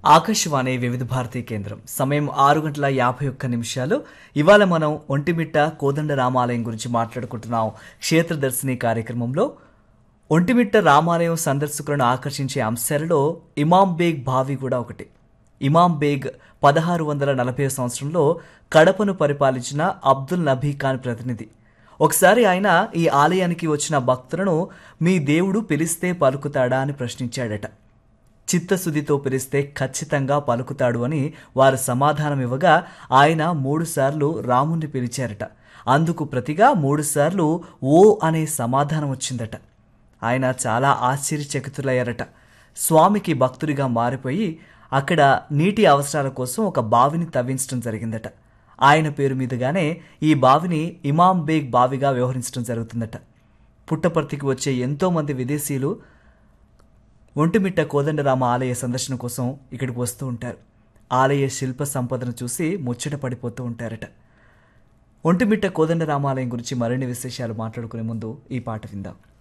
ఆకాశవాణి వివిధ భారతీ కేంద్రం సమయం ఆరు గంటల యాభై ఒక్క నిమిషాలు ఇవాళ మనం ఒంటిమిట్ట కోదండ రామాలయం గురించి మాట్లాడుకుంటున్నాం క్షేత్రదర్శిని కార్యక్రమంలో ఒంటిమిట్ట రామాలయం సందర్శకులను ఆకర్షించే అంశాలలో ఇమాం బేగ్ బావి కూడా ఒకటి ఇమాం బేగ్ పదహారు వందల నలభై సంవత్సరంలో కడపను పరిపాలించిన అబ్దుల్ నబీ ఖాన్ ప్రతినిధి ఒకసారి ఆయన ఈ ఆలయానికి వచ్చిన భక్తులను మీ దేవుడు పిలిస్తే పలుకుతాడా అని ప్రశ్నించాడట చిత్తశుద్ధితో పిలిస్తే ఖచ్చితంగా పలుకుతాడు అని వారు సమాధానం ఇవ్వగా ఆయన మూడుసార్లు రాముణ్ణి పిలిచారట అందుకు ప్రతిగా మూడుసార్లు ఓ అనే సమాధానం వచ్చిందట ఆయన చాలా ఆశ్చర్యచకితులయ్యారట స్వామికి భక్తుడిగా మారిపోయి అక్కడ నీటి అవసరాల కోసం ఒక బావిని తవ్వించడం జరిగిందట ఆయన పేరు మీదుగానే ఈ బావిని ఇమాం బేగ్ బావిగా వ్యవహరించడం జరుగుతుందట పుట్టపర్తికి వచ్చే ఎంతోమంది విదేశీయులు ఒంటిమిట్ట కోదండరామ ఆలయ సందర్శన కోసం ఇక్కడికి వస్తూ ఉంటారు ఆలయ శిల్ప సంపదను చూసి ముచ్చట పడిపోతూ ఉంటారట ఒంటిమిట్ట కోదండరామాలయం గురించి మరిన్ని విశేషాలు మాట్లాడుకునే ముందు ఈ పాట విందాం